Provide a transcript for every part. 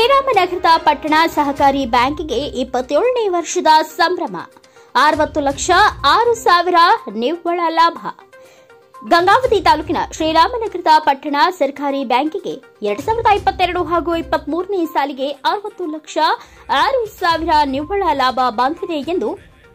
ಶ್ರೀರಾಮನಗರದ ಪಟ್ಟಣ ಸಹಕಾರಿ ಬ್ಯಾಂಕಿಗೆ ಇಪ್ಪತ್ತೇಳನೇ ವರ್ಷದ ಸಂಭ್ರಮ ಅರವತ್ತು ಲಕ್ಷ ಆರು ಸಾವಿರ ನಿವ್ವಳ ಲಾಭ ಗಂಗಾವತಿ ತಾಲೂಕಿನ ಶ್ರೀರಾಮನಗರದ ಪಟ್ಟಣ ಸರ್ಕಾರಿ ಬ್ಯಾಂಕಿಗೆ ಎರಡ್ ಸಾವಿರದ ಇಪ್ಪತ್ತೆರಡು ಹಾಗೂ ಇಪ್ಪತ್ಮೂರನೇ ಸಾಲಿಗೆ ಅರವತ್ತು ಲಕ್ಷ ಆರು ಸಾವಿರ ನಿವ್ವಳ ಲಾಭ ಬಂದಿದೆ ಎಂದು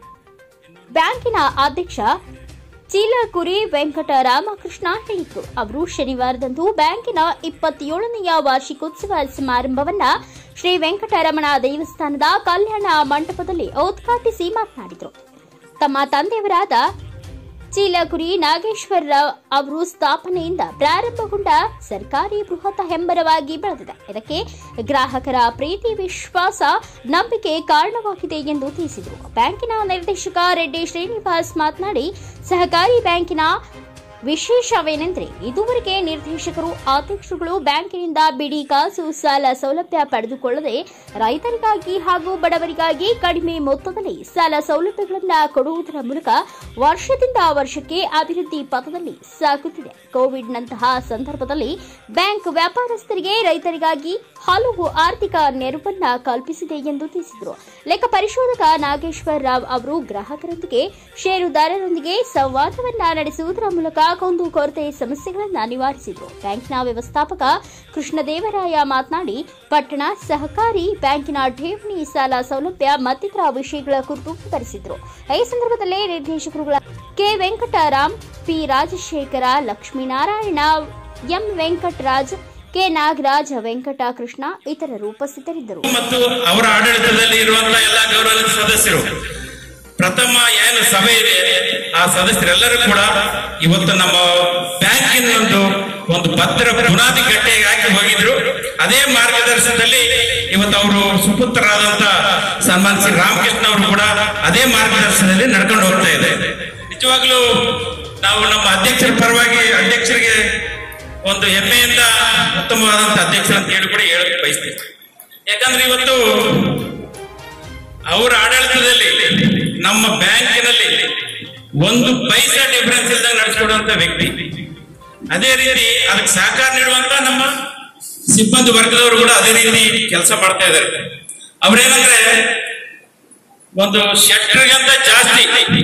ಬ್ಯಾಂಕಿನ ಅಧ್ಯಕ್ಷ ಚೀಲಕುರಿ ವೆಂಕಟ ರಾಮಕೃಷ್ಣ ಹೇಳಿದರು ಅವರು ಶನಿವಾರದಂದು ಬ್ಯಾಂಕಿನ ಇಪ್ಪತ್ತೇಳನೆಯ ವಾರ್ಷಿಕೋತ್ಸವ ಸಮಾರಂಭವನ್ನ ಶ್ರೀ ವೆಂಕಟರಮಣ ದೇವಸ್ಥಾನದ ಕಲ್ಯಾಣ ಮಂಟಪದಲ್ಲಿ ಉದ್ಘಾಟಿಸಿ ಮಾತನಾಡಿದರು ತಮ್ಮ ತಂದೆಯವರಾದ ಚೀಲಕುರಿ ನಾಗೇಶ್ವರ ರಾವ್ ಅವರು ಸ್ಥಾಪನೆಯಿಂದ ಪ್ರಾರಂಭಗೊಂಡ ಸರ್ಕಾರಿ ಬೃಹತ್ ಹೆಮ್ಮರವಾಗಿ ಬೆಳೆದಿದೆ ಇದಕ್ಕೆ ಗ್ರಾಹಕರ ಪ್ರೀತಿ ವಿಶ್ವಾಸ ನಂಬಿಕೆ ಕಾರಣವಾಗಿದೆ ಎಂದು ತಿಳಿಸಿದರು ಬ್ಯಾಂಕಿನ ನಿರ್ದೇಶಕ ರೆಡ್ಡಿ ಶ್ರೀನಿವಾಸ್ ಮಾತನಾಡಿ ಸಹಕಾರಿ ಬ್ಯಾಂಕಿನ ವಿಶೇಷವೇನೆಂದರೆ ಇದುವರೆಗೆ ನಿರ್ದೇಶಕರು ಅಧ್ಯಕ್ಷರುಗಳು ಬ್ಯಾಂಕಿನಿಂದ ಬಿಡಿ ಕಾಸು ಸಾಲ ಸೌಲಭ್ಯ ಪಡೆದುಕೊಳ್ಳದೆ ರೈತರಿಗಾಗಿ ಹಾಗೂ ಬಡವರಿಗಾಗಿ ಕಡಿಮೆ ಮೊತ್ತದಲ್ಲಿ ಸಾಲ ಸೌಲಭ್ಯಗಳನ್ನು ಕೊಡುವುದರ ಮೂಲಕ ವರ್ಷದಿಂದ ವರ್ಷಕ್ಕೆ ಅಭಿವೃದ್ಧಿ ಪಥದಲ್ಲಿ ಸಾಗುತ್ತಿದೆ ಕೋವಿಡ್ನಂತಹ ಸಂದರ್ಭದಲ್ಲಿ ಬ್ಯಾಂಕ್ ವ್ಯಾಪಾರಸ್ಥರಿಗೆ ರೈತರಿಗಾಗಿ ಹಲವು ಆರ್ಥಿಕ ನೆರವನ್ನ ಕಲ್ಪಿಸಿದೆ ಎಂದು ತಿಳಿಸಿದರು ಲೆಕ್ಕ ಪರಿಶೋಧಕ ನಾಗೇಶ್ವರ ರಾವ್ ಅವರು ಗ್ರಾಹಕರೊಂದಿಗೆ ಷೇರುದಾರರೊಂದಿಗೆ ಸಂವಾದವನ್ನ ನಡೆಸುವುದರ ಮೂಲಕ ಕುಂದುಕೊರತೆ ಸಮಸ್ಯೆಗಳನ್ನು ನಿವಾರಿಸಿದರು ಬ್ಯಾಂಕಿನ ವ್ಯವಸ್ಥಾಪಕ ಕೃಷ್ಣದೇವರಾಯ ಮಾತನಾಡಿ ಪಟ್ಟಣ ಸಹಕಾರಿ ಬ್ಯಾಂಕಿನ ಠೇವಣಿ ಸಾಲ ಸೌಲಭ್ಯ ಮತ್ತಿತರ ವಿಷಯಗಳ ಕುರಿತು ವಿವರಿಸಿದರು ಈ ಸಂದರ್ಭದಲ್ಲಿ ನಿರ್ದೇಶಕರುಗಳ K Venkatram P Rajashekara Lakshminarayana M Venkataraj K Nagaraj Venkata Krishna ಇತರರು ಉಪಸ್ಥಿತರಿದ್ದರು ಮತ್ತು ಅವರ ಆಡಳಿತದಲ್ಲಿ ಇರುವಂತಹ ಎಲ್ಲ ಗೌರವಾನ್ವಿತ ಸದಸ್ಯರು ಪ್ರಥಮ ಏನು ಸಭೆ ಇದೆ ಆ ಸದಸ್ಯರೆಲ್ಲರೂ ಕೂಡ ಇವತ್ತು ನಮ್ಮ ಬ್ಯಾಂಕಿನ ಒಂದು ಒಂದು ಭದ್ರ ಬುನಾದಿ ಗಟ್ಟಿಗೆ ಹಾಕಿ ಹೋಗಿದ್ರು ಅದೇ ಮಾರ್ಗದರ್ಶನದಲ್ಲಿ ಇವತ್ತು ಅವರು ಸುಪುತ್ರರಾದಂತ ಸನ್ಮಾನ್ ಶ್ರೀ ರಾಮಕೃಷ್ಣ ಅವರು ಕೂಡ ಅದೇ ಮಾರ್ಗದರ್ಶನದಲ್ಲಿ ನಡ್ಕೊಂಡು ಹೋಗ್ತಾ ಇದೆ ನಿಜವಾಗ್ಲೂ ನಾವು ನಮ್ಮ ಅಧ್ಯಕ್ಷರ ಪರವಾಗಿ ಅಧ್ಯಕ್ಷರಿಗೆ ಒಂದು ಹೆಮ್ಮೆಯಿಂದ ಉತ್ತಮವಾದಂತ ಅಧ್ಯಕ್ಷರು ಅಂತ ಹೇಳಿ ಕೂಡ ಹೇಳಕ್ ಬಯಸ್ತೀನಿ ಯಾಕಂದ್ರೆ ಇವತ್ತು ಅವರ ಆಡಳಿತದಲ್ಲಿ ನಮ್ಮ ಬ್ಯಾಂಕಿನಲ್ಲಿ ಒಂದು ಪೈಸಾ ಡಿಫರೆನ್ಸ್ ಇಲ್ದಂಗೆ ನಡೆಸಿಕೊಡುವಂತ ವ್ಯಕ್ತಿ ಅದೇ ರೀತಿ ಅದಕ್ಕೆ ಸಹಕಾರ ನೀಡುವಂತ ನಮ್ಮ ಸಿಬ್ಬಂದಿ ವರ್ಗದವರು ಕೂಡ ಅದೇ ರೀತಿ ಕೆಲಸ ಮಾಡ್ತಾ ಇದ್ದಾರೆ ಅವ್ರೇನಂದ್ರೆ ಒಂದು ಶೆಟ್ರಿಗಂತ ಜಾಸ್ತಿ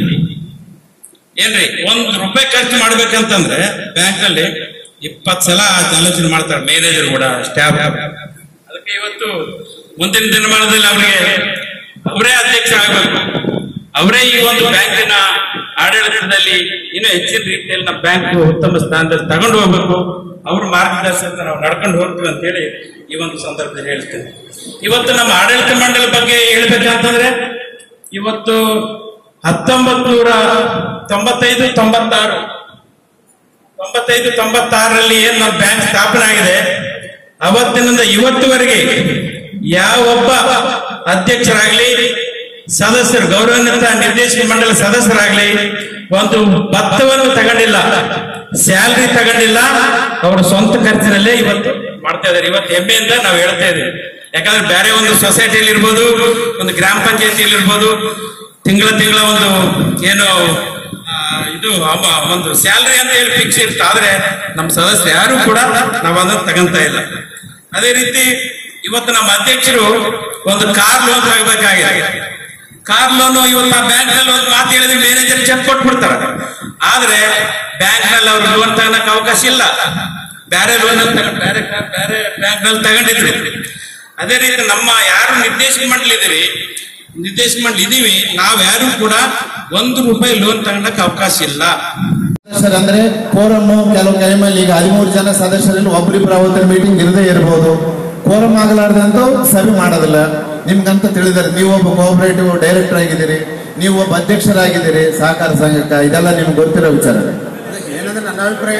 ಏನ್ರಿ ಒಂದ್ ರೂಪಾಯಿ ಖರ್ಚು ಮಾಡ್ಬೇಕಂತಂದ್ರೆ ಬ್ಯಾಂಕ್ ಅಲ್ಲಿ ಇಪ್ಪತ್ ಸಲ ಆಲೋಚನೆ ಮಾಡ್ತಾರೆ ಮ್ಯಾನೇಜರ್ ಕೂಡ ಸ್ಟಾಫ್ ಅದಕ್ಕೆ ಇವತ್ತು ಮುಂದಿನ ದಿನಮಾನದಲ್ಲಿ ಅವರಿಗೆ ಅವರೇ ಅಧ್ಯಕ್ಷ ಆಗಬೇಕು ಅವರೇ ಈ ಒಂದು ಬ್ಯಾಂಕಿನ ಆಡಳಿತದಲ್ಲಿ ಇನ್ನೂ ಹೆಚ್ಚಿನ ರೀತಿಯಲ್ಲಿ ನಮ್ಮ ಬ್ಯಾಂಕ್ ಉತ್ತಮ ಸ್ಥಾನದಲ್ಲಿ ತಗೊಂಡು ಹೋಗ್ಬೇಕು ಅವ್ರ ಮಾರ್ಗದರ್ಶನ ನಾವು ನಡ್ಕೊಂಡು ಹೋಗ್ತೀವಿ ಅಂತ ಹೇಳಿ ಈ ಒಂದು ಸಂದರ್ಭದಲ್ಲಿ ಹೇಳ್ತೇನೆ ಇವತ್ತು ನಮ್ಮ ಆಡಳಿತ ಮಂಡಳಿ ಬಗ್ಗೆ ಹೇಳ್ಬೇಕಂತಂದ್ರೆ ಇವತ್ತು ಹತ್ತೊಂಬತ್ ನೂರ ತೊಂಬತ್ತೈದು ತೊಂಬತ್ತಾರು ತೊಂಬತ್ತೈದು ತೊಂಬತ್ತಾರರಲ್ಲಿ ಏನ್ ನಮ್ಮ ಬ್ಯಾಂಕ್ ಸ್ಥಾಪನೆ ಆಗಿದೆ ಅವತ್ತಿನಿಂದ ಇವತ್ತುವರೆಗೆ ಯಾವೊಬ್ಬ ಅಧ್ಯಕ್ಷರಾಗ್ಲಿ ಸದಸ್ಯರು ಗೌರವಾನ್ವಿತ ನಿರ್ದೇಶಕ ಮಂಡಳಿ ಸದಸ್ಯರಾಗ್ಲಿ ಒಂದು ಭತ್ತವನ್ನು ತಗೊಂಡಿಲ್ಲ ಸ್ಯಾಲ್ರಿ ತಗೊಂಡಿಲ್ಲ ಅವರು ಸ್ವಂತ ಖರ್ಚಿನಲ್ಲೇ ಇವತ್ತು ಮಾಡ್ತಾ ಇದ್ದಾರೆ ಇವತ್ತು ಹೆಮ್ಮೆಯಿಂದ ನಾವು ಹೇಳ್ತಾ ಇದ್ದೀವಿ ಯಾಕಂದ್ರೆ ಬೇರೆ ಒಂದು ಸೊಸೈಟಿಯಲ್ಲಿ ಇರ್ಬೋದು ಒಂದು ಗ್ರಾಮ ಪಂಚಾಯತಿಯಲ್ಲಿ ಇರ್ಬೋದು ತಿಂಗಳ ತಿಂಗಳ ಒಂದು ಏನು ಆ, ಇದು ಅಮ- ಒಂದು ಸ್ಯಾಲ್ರಿ ಅಂತ ಹೇಳಿ ಫಿಕ್ಸ್ ಇರುತ್ತೆ ಆದ್ರೆ ನಮ್ಮ ಸದಸ್ಯರು ಯಾರು ಕೂಡ ನಾವು ಅದನ್ನ ತಗೊಂತ ಇಲ್ಲ ಅದೇ ರೀತಿ ಇವತ್ತು ನಮ್ಮ ಅಧ್ಯಕ್ಷರು ಒಂದು ಕಾರ್ ಲೋನ್ ತಗಬೇಕಾಗಿದೆ ಕಾರ್ ಲೋನ್ ಇವತ್ತು ಬ್ಯಾಂಕ್ ನಲ್ಲಿ ಒಂದು ಮಾತು ಹೇಳಿದ್ರೆ ಮ್ಯಾನೇಜರ್ ಚೆಕ್ ಕೊಟ್ಬಿಡ್ತಾರೆ ಆದ್ರೆ ಬ್ಯಾಂಕ್ ನಲ್ಲಿ ಅವ್ರು ಲೋನ್ ತಗೊಳಕ್ ಅವಕಾಶ ಇಲ್ಲ ಬೇರೆ ಲೋನ್ ಬೇರೆ ಬೇರೆ ಬ್ಯಾಂಕ್ ನಲ್ಲಿ ತಗೊಂಡಿದ್ರು ಅದೇ ರೀತಿ ನಮ್ಮ ಯಾರು ನಿರ್ದೇಶಕ ಮಂಡಳಿ ಇದೀವಿ ನಿರ್ದೇಶಕ ಮಂಡಳಿ ಇದೀವಿ ನಾವ್ ಯಾರು ಕೂಡ ಒಂದು ರೂಪಾಯಿ ಲೋನ್ ತಗೊಳಕ್ ಅವಕಾಶ ಇಲ್ಲ ಸರ್ ಅಂದ್ರೆ ಕೋರಮ್ ಕೆಲವು ಟೈಮಲ್ಲಿ ಈಗ ಹದಿಮೂರು ಜನ ಸದಸ್ಯರಲ್ಲಿ ಒಬ್ರಿಬ್ರು ಅವತ್ತಿನ ಮೀಟಿಂಗ್ ಇರದೇ ಇರಬಹುದು ಕೋರಮ್ ಆಗಲಾರ್ದಂತೂ ಸಭೆ ಮಾಡೋದಿಲ್ಲ ನಿಮ್ಗಂತ ತಿಳಿದರೆ ನೀವು ಒಬ್ಬ ಕೋಆಪರೇಟಿವ್ ಡೈರೆಕ್ಟರ್ ಆಗಿದ್ದೀರಿ ನೀವು ಒಬ್ಬ ಅಧ್ಯಕ್ಷರಾಗಿದ್ದೀರಿ ಸಹಕಾರ ಸಂಘಕ್ಕೆ ಇದೆಲ್ಲ ನಿಮ್ಗೆ ಗೊತ್ತಿರೋ ವಿಚಾರ ಏನಂದ್ರೆ ನನ್ನ ಅಭಿಪ್ರಾಯ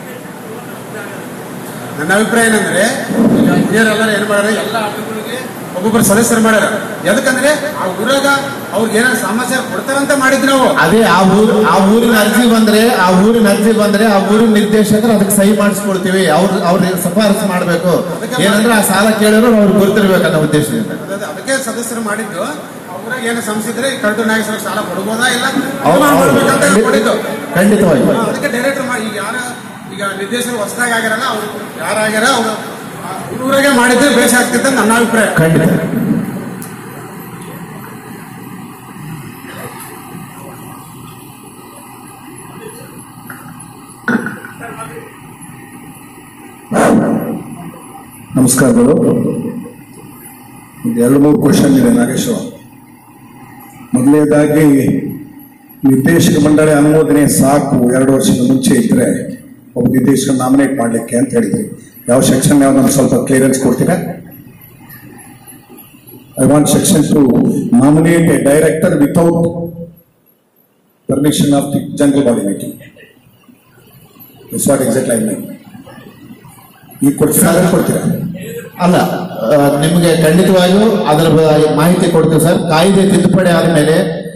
ನನ್ನ ಅಭಿಪ್ರಾಯ ಏನಂದ್ರೆ ಈಗ ಹಿರಿಯರೆಲ್ಲರೂ ಏನ್ ಮಾಡ್ಯಾರ ಎಲ್ಲ ಹಳ್ಳಿಗಳಿಗೆ ಒಬ್ಬೊಬ್ಬರು ಸದಸ್ಯರು ಮಾಡ್ಯಾರ ಎದಕ್ಕಂದ್ರೆ ಆ ಊರಾಗ ಅವ್ರಿಗೆ ಏನಾರ ಸಮಾಚಾರ ಕೊಡ್ತಾರಂತ ಮಾಡಿದ್ ನಾವು ಅದೇ ಆ ಊರು ಆ ಊರಿನ ಅರ್ಜಿ ಬಂದ್ರೆ ಆ ಊರಿನ ಅರ್ಜಿ ಬಂದ್ರೆ ಆ ಊರಿನ ನಿರ್ದೇಶಕರು ಅದಕ್ಕೆ ಸಹಿ ಮಾಡಿಸ್ಕೊಡ್ತೀವಿ ಅವ್ರು ಅವ್ರ ಶಿಫಾರಸು ಮಾಡ್ಬೇಕು ಏನಂದ್ರೆ ಆ ಸಾಲ ಕೇಳಿದ್ರು ಅವ್ರಿಗೆ ಗೊತ್ತಿರ್ಬೇಕು ಅನ್ನೋ ಉದ್ದೇಶದಿಂದ ಅದ್- ಅದಕ್ಕೆ ಸದಸ್ಯರು ಮಾಡಿದ್ದು ಆ ಊರಾಗ ಏನು ಸಮಸ್ಯೆ ಇದ್ರೆ ಕರ್ಟು ನಾಗೇಶ್ವರ ಸಾಲ ಕೊಡ್ಬೋದಾ ಇಲ್ಲ ಅವ್ರು- ತೀರ್ಮಾನ ಮಾಡ್ಬೇಕಂತ ಅವ್ರು ಕೊಟ್ಟಿದ್ದು ಖಂಡಿತವಾಗಿ ಹಾ, ಅದಕ್ಕೆ ಡೈರೆಕ್ಟರ್ ಮಾಡಿ ಈಗ ಯಾರ ಈಗ ನಿರ್ದೇಶಕರು ಹೊಸದಾಗಿ ಆಗ್ಯಾರಲ್ಲ ಅವ್ರು ಯಾರಾಗ್ಯಾರ ಅವ್ರು ಆ ಊರಾಗೆ ಮಾಡಿದ್ರೆ ಬೇಷ ಆಗ್ತಿತ್ತು ಅಂತ ನನ್ನ ಅಭಿಪ್ರಾಯ ಖಂಡಿತ ನಮಸ್ಕಾರಗಳು ಒಂದು ಎರಡು ಮೂರು ಕ್ವಶನ್ ಇದೆ ನಾಗೇಶ್ವರ ಮೊದಲನೇದಾಗಿ ನಿರ್ದೇಶಕ ಮಂಡಳಿ ಅನುಮೋದನೆ ಸಾಕು ಎರಡು ವರ್ಷದ ಮುಂಚೆ ಇದ್ರೆ ಒಬ್ಬ ನಿರ್ದೇಶಕ ನಾಮಿನೇಟ್ ಮಾಡಲಿಕ್ಕೆ ಅಂತ ಹೇಳಿದ್ರಿ ಯಾವ ಸೆಕ್ಷನ್ ಯಾವ್ದೊಂದು ಸ್ವಲ್ಪ ಕ್ಲಿಯರೆನ್ಸ್ ಕೊಡ್ತೀರಾ I want section to nominate a director without permission of the general body meeting it's what exact I mean ಈಗ ಕೊಡ್ತೀರಾ ಅದನ್ನ ಕೊಡ್ತೀರಾ ಅಲ್ಲ ಆ, ನಿಮಗೆ ಖಂಡಿತವಾಗಿಯೂ ಅದರ ಬ- ಮಾಹಿತಿ ಕೊಡ್ತೀವಿ ಸರ್ ಕಾಯ್ದೆ ತಿದ್ದುಪಡಿ ಆದಮೇಲೆ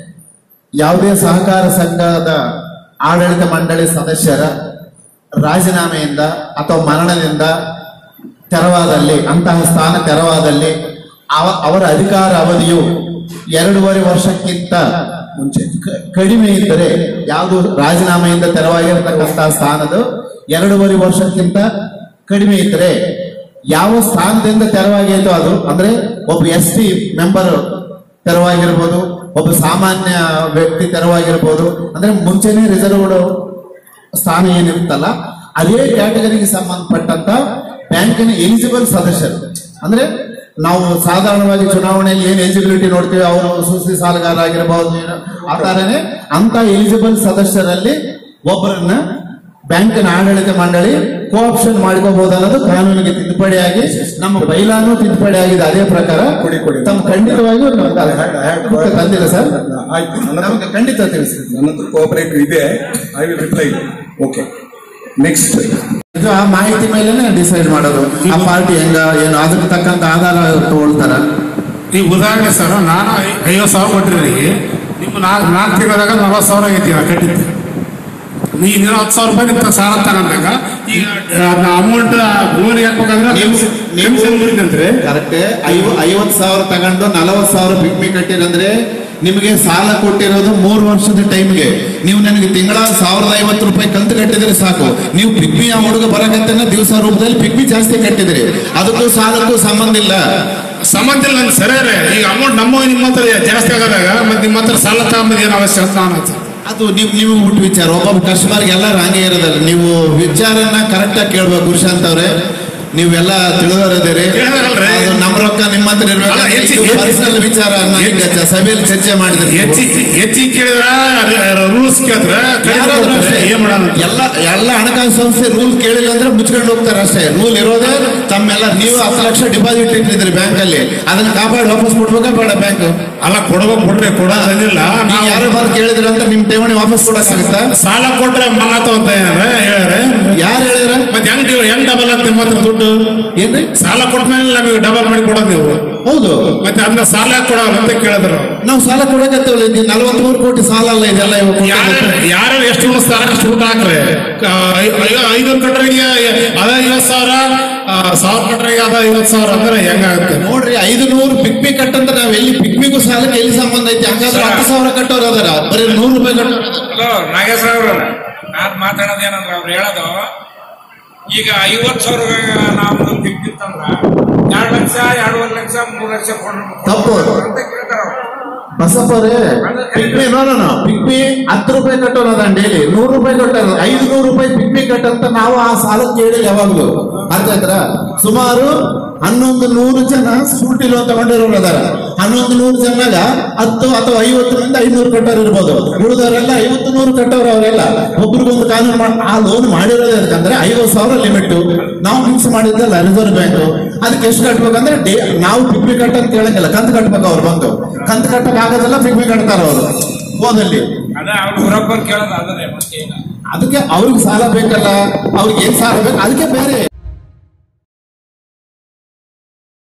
ಯಾವುದೇ ಸಹಕಾರ ಸಂಘದ ಆಡಳಿತ ಮಂಡಳಿ ಸದಸ್ಯರ ರಾಜೀನಾಮೆಯಿಂದ ಅಥವಾ ಮರಣದಿಂದ ತೆರವಾದಲ್ಲಿ ಅಂತಹ ಸ್ಥಾನ ತೆರವಾದಲ್ಲಿ ಅವ- ಅವರ ಅಧಿಕಾರ ಅವಧಿಯು ಎರಡೂವರೆ ವರ್ಷಕ್ಕಿಂತ ಮುಂಚೆ ಕ- ಕಡಿಮೆ ಇದ್ದರೆ ಯಾವುದು ರಾಜೀನಾಮೆಯಿಂದ ತೆರವಾಗಿರತಕ್ಕಂತಹ ಸ್ಥಾನದ ಎರಡೂವರೆ ವರ್ಷಕ್ಕಿಂತ ಕಡಿಮೆ ಇದ್ದರೆ ಯಾವ ಸ್ಥಾನದಿಂದ ತೆರವಾಗೈತೋ ಅದು ಅಂದ್ರೆ ಒಬ್ಬ ಎಸ್ ಟಿ ಮೆಂಬರ್ ತೆರವಾಗಿರ್ಬೋದು ಒಬ್ಬ ಸಾಮಾನ್ಯ ವ್ಯಕ್ತಿ ತೆರವಾಗಿರ್ಬೋದು ಅಂದ್ರೆ ಮುಂಚೆನೆ ರಿಸರ್ವ್ಡ್ ಸ್ಥಾನ ಏನಿರುತ್ತಲ್ಲ ಅದೇ ಕ್ಯಾಟಗರಿಗೆ ಸಂಬಂಧಪಟ್ಟಂತ ಬ್ಯಾಂಕಿನ ಎಲಿಜಿಬಲ್ ಸದಸ್ಯರು ಅಂದ್ರೆ ನಾವು ಸಾಧಾರಣವಾಗಿ ಚುನಾವಣೆಯಲ್ಲಿ ಏನ್ ಎಲಿಜಿಬಿಲಿಟಿ ನೋಡ್ತೀವಿ ಅವರು ಸುಸ್ಥಿ ಸಾಲಗಾರ ಆಗಿರಬಹುದು ಏನೋ ಆ ತರನೇ ಅಂತ ಎಲಿಜಿಬಲ್ ಸದಸ್ಯರಲ್ಲಿ ಒಬ್ಬರನ್ನ ಬ್ಯಾಂಕಿನ ಆಡಳಿತ ಮಂಡಳಿ ಕೋಆಪ್ಷನ್ ಮಾಡ್ಕೋಬಹುದು ಅನ್ನೋದು ಕಾನೂನಿಗೆ ತಿದ್ದುಪಡಿಯಾಗಿ ನಮ್ಮ ಬೈಲಾನು ತಿದ್ದುಪಡಿ ಆಗಿದೆ ಅದೇ ಪ್ರಕಾರ ಕೊಡಿ, ಕೊಡಿ. ತಮ್ಮ ಖಂಡಿತವಾಗಿಯೂ ನಮ್ಗೆ ಅದು ಆಯ್ತು. ತಂದಿಲ್ಲ ಸರ್ ಆಯ್ತು ನನ್ನ ಹತ್ರ- ನಮಗೆ ಖಂಡಿತ ತಿಳಿಸಿ ನನ್ನ ಹತ್ರ ಕೋಆಪರೇಟಿವ್ ಇದೆ I will reply okay next ಇದು ಆ ಮಾಹಿತಿ ಮೇಲೆನೆ ಡಿಸೈಡ್ ಮಾಡೋದು ಆ ಪಾರ್ಟಿ ಹೆಂಗ ಏನು ಅದಕ್ಕೆ ತಕ್ಕಂತ ಆಧಾರ ತಗೊಳ್ತಾರ ಈ ಉದಾಹರಣೆ ಸರ್ ನಾನು ಐ- ಐವತ್ತು ಸಾವಿರ ಕೊಟ್ಟಿರಿ ನಿಮ್ಮ ನಾಲ್ಕು ನಾಲ್ಕು ತಿಂಗಳದಾಗ ನಲವತ್ತು ಸಾವಿರ ಆಗೈತಿ ನಾ ಕಟ್ಟಿದ್ದೆ ನೀ ನೀನು ಹತ್ತು ಸಾವಿರ ರೂಪಾಯಿ ನಿಮ್ಗೆ ಸಾಲ ತಗೊಂಡಾಗ ಈಗ ಅಮೌಂಟ್ ಭೂಮಿ ಹಾಕ್ಬೇಕಂದ್ರೆ ನೀವು- ನೀವು- ಕಮಿಷನ್ ಮುರಿದಂದ್ರೆ ಕರೆಕ್ಟ್ ಐವ ಐವತ್ ಸಾವಿರ ತಗೊಂಡು ನಲವತ್ ಸಾವಿರ ಪಿಕ್ಮಿ ಕಟ್ಟಿರಂದ್ರೆ ನಿಮಗೆ ಸಾಲ ಕೊಟ್ಟಿರೋದು ಮೂರು ವರ್ಷದ ಟೈಮ್ಗೆ ನೀವು ನನಗೆ ತಿಂಗಳ ಸಾವಿರದ ಐವತ್ತು ರೂಪಾಯಿ ಕಂತು ಕಟ್ಟಿದ್ರೆ ಸಾಕು ನೀವು ಪಿಗ್ಮಿ ಆ ಹುಡುಗ ಬರಕಂತನ ದಿವಸ ರೂಪದಲ್ಲಿ ಪಿಗ್ಮಿ ಜಾಸ್ತಿ ಕಟ್ಟಿದ್ರಿ ಅದಕ್ಕೂ ಸಾಲಕ್ಕೂ ಸಂಬಂಧ ಇಲ್ಲ ಸಂಬಂಧ ಇಲ್ಲ ನಂಗೆ ಸರಿ ರೀ. ಈಗ ಅಮೌಂಟ್ ನಮ್ಮ ನಿಮ್ಮ ಹತ್ರ ಜಾಸ್ತಿ ಆಗೋದಾಗ ಮತ್ತೆ ನಿಮ್ಮ ಹತ್ರ ಸಾಲ ತಗೊಂಬಂದು ಏನು ಅವಶ್ಯ ಅಂತ ನಾನು ಅಂತೀನಿ. ಅದು ನೀವು ನೀವು ಬಿಟ್ಟು ವಿಚಾರ ಒಬ್ಬೊಬ್ಬ ಕಸ್ಟಮರ್ಗೆ ಎಲ್ಲರೂ ಹಂಗೆ ಇರೋದಲ್ಲ ನೀವು ವಿಚಾರನ ಕರೆಕ್ಟ್ ಆಗಿ ಕೇಳ್ಬೇಕು ಗುರುಶಾಂತ್ ಅವ್ರೆ ನೀವೆಲ್ಲ ತಿಳಿದವರಿದ್ದೀರಿ ತಿಳಿದವರಲ್ರಿ? ಅದು ನಮ್ಮ ರೊಕ್ಕ ನಿಮ್ಮ ಹತ್ರ ಅಲ್ಲ, ಹೆಚ್ಚಿ- ಇರ್ಬೇಕು ಹೆಚ್ಚಿ- ಪರ್ಸನಲ್ ವಿಚಾರ ಅನ್ನ ಈಗ ಚ- ಸಭೆಯಲ್ಲಿ ಚರ್ಚೆ ಮಾಡಿದ್ರೆ ಹೆಚ್ಚಿಗೆ ಹೆಚ್ಚಿಗೆ ಕೇಳಿದ್ರ ರೂಲ್ಸ್ ಕೇಳಿದ್ರ ಯಾರಾದ್ರೂ ಅಷ್ಟೇ. ಏನ್ ಮಾಡೋಣ ಎಲ್ಲ ಎಲ್ಲ ಹಣಕಾಸು ಸಂಸ್ಥೆ ರೂಲ್ ಕೇಳಿಲ್ಲ ಅಂದ್ರೆ ಮುಚ್ಕೊಂಡು ಹೋಗ್ತಾರೆ ಅಷ್ಟೇ ರೂಲ್ ಇರೋದೇ ತಮ್ಮೆಲ್ಲ ನೀವು ಹತ್ತು ಲಕ್ಷ ಡಿಪಾಸಿಟ್ ಇಟ್ಟಿದ್ರಿ ಬ್ಯಾಂಕ್ ಅಲ್ಲಿ ಅದನ್ನ ಕಾಪಾಡಿ ವಾಪಸ್ ಕೊಡ್ಬೇಕಾ ಬೇಡ ಬ್ಯಾಂಕ್ ಅಲ್ಲ ಕೊಡ್ಬೇಕು ಕೊಡ್ರಿ ಕೊಡೋದಿಲ್ಲ ನೀವು ನಾವು ಯಾರು ಬಾರ್ ಕೇಳಿದ್ರ ಅಂತ ನಿಮ್ ಠೇವಣಿ ವಾಪಸ್ ಕೊಡಕ್ಕಾಗತ್ತಾ ಸಾಲ ಕೊಟ್ರೆ ಮನ್ನಾತ ಅಂತ ಹೇಳ್ಯಾರ ಯಾರು ಹೇಳಿದ್ರ ಮತ್ತೆ ಹೆಂಗ್ ನೀವು ಹೆಂಗ್ ಡಬಲ್ ಅಂತ ನಿಮ್ಮ ಹತ್ರ ದುಡ್ಡು ಏನ್ರಿ ಸಾಲ ಕೊಟ್ಮೇಲೆ ನಮಗೆ ಡಬಲ್ ಮಾಡಿ ಕೊಡೋದು ನೀವು ಹೌದು ಮತ್ತೆ ಅದನ್ನ ಸಾಲ ಕೊಡೋಲ್ಲ ಅಂತ ಕೇಳಿದ್ರು ನಾವು ಸಾಲ ಕೊಡಕತ್ತೇವಲ್ಲ ನಲವತ್ಮೂರು ಕೋಟಿ ಸಾಲ ಅಲ್ಲ ಇದೆಲ್ಲ ಇವಾಗ ಯಾರು ಕೊಟ್ಟಿದ್ದು. ಯಾರು ಎಷ್ಟು ಉಳಿಸ್ತಾರ ಅಷ್ಟು ಊಟ ಹಾಕ್ರಿ ಐನೂರು ಕಟ್ರಿಗೆ ಅದ ಐವತ್ ಸಾವಿರ ಆ, ಸಾವಿರ ಕಟ್ರಿಗೆ ಅದ ಐವತ್ ಸಾವಿರ ಅಂದ್ರೆ ಹೆಂಗಾಗುತ್ತೆ ನೋಡ್ರಿ ಐದು ನೂರು ಪಿಕ್ಮಿ ಕಟ್ಟಂತ ನಾವ್ ಎಲ್ಲಿ ಪಿಕ್ಮಿಗೂ ಸಾಲಕ್ಕೆ ಎಲ್ಲಿ ಸಂಬಂಧ ಐತಿ ಹಂಗಾದ್ರೆ ಹತ್ತು ಸಾವಿರ ಕಟ್ಟೋರು ಅದಾರ ಬರೀ ನೂರು ರೂಪಾಯಿ ಕಟ್ಟೋರು ಅದಾರ. ಹಲೋ ನಾಗೇಶ್ವರ ಅವರು ನಾನು ಮಾತಾಡೋದೇನಂದ್ರೆ ಅವ್ರು ಹೇಳೋದು ಈಗ ಐವತ್ತು ಸಾವಿರ ನಾವು ತಿಂತಂದ್ರ ಎರಡು ಲಕ್ಷ ಎರಡೂವರೆ ಲಕ್ಷ ಮೂರು ಲಕ್ಷ ತಪ್ಪು. ಕೊಡ್ಬೇಕು ಅಂತ ಕೇಳ್ತಾರ ಅವ್ರು. ಬಸಪ್ಪ ಅವರೇ pigmy no no no pigmy ಹತ್ತು ರೂಪಾಯಿ ಕಟ್ಟೋರು ಅದ ಡೈಲಿ ನೂರು ರೂಪಾಯಿ ಕಟ್ಟೋರು ಐದು ನೂರು ರೂಪಾಯಿ ಪಿಕ್ಮಿ ಕಟ್ಟಂತ ನಾವು ಆ ಸಾಲ ಕೇಳಿ ಯಾವಾಗ್ಲೂ ಅರ್ಥ ಆಯ್ತಾ ಸುಮಾರು ಹನ್ನೊಂದು ನೂರು ಜನ ಸ್ಕೂಟಿ ಲೋನ್ ತಗೊಂಡಿರೋರು ಅದಾರ ಹನ್ನೊಂದು ನೂರು ಜನಾಗ ಹತ್ತು ಅಥವಾ ಐವತ್ತರಿಂದ ಐನೂರು ಕಟ್ಟೋರು ಇರ್ಬೋದು ಉಳಿದವರೆಲ್ಲ ಐವತ್ತು ನೂರು ಕಟ್ಟೋರು ಅವರೆಲ್ಲ ಒಬ್ರಿಗೊಂದು ಕಾನೂನು ಮಾಡಿ ಆ ಲೋನ್ ಮಾಡಿರೋದೇ ಅದಕ್ಕಂದ್ರೆ ಐವತ್ತು ಸಾವಿರ ಲಿಮಿಟ್ ನಾವು ಫಿಕ್ಸ್ ಮಾಡಿದ್ದಲ್ಲ ರಿಸರ್ವ್ ಬ್ಯಾಂಕ್ ಅದಕ್ಕೆ ಎಷ್ಟು ಕಟ್ಬೇಕಂದ್ರೆ ಡೇ ನಾವು ಪಿಕ್ಮಿ ಕಟ್ಟ ಅಂತ ಹೇಳಂಗಿಲ್ಲ ಕಂತು ಕಟ್ಬೇಕು ಅವ್ರು ಬಂದು ಕಂತು ಕಟ್ಟಕ್ ಆಗೋದೆಲ್ಲ ಪಿಕ್ಮಿ ಕಟ್ತಾರ ಅವರು ಓದಲ್ಲಿ ಅದ ಅವ್ರು ಊರೊಬ್ಬರು ಕೇಳೋದು ಅದನ್ನೇ ಮತ್ತೆ ಏನು ಅದಕ್ಕೆ ಅವ್ರಿಗೆ ಸಾಲ ಬೇಕಲ್ಲ ಅವ್ರಿಗೆ ಏನ್ ಸಾಲ ಬೇಕು ಅದಕ್ಕೆ ಬೇರೆ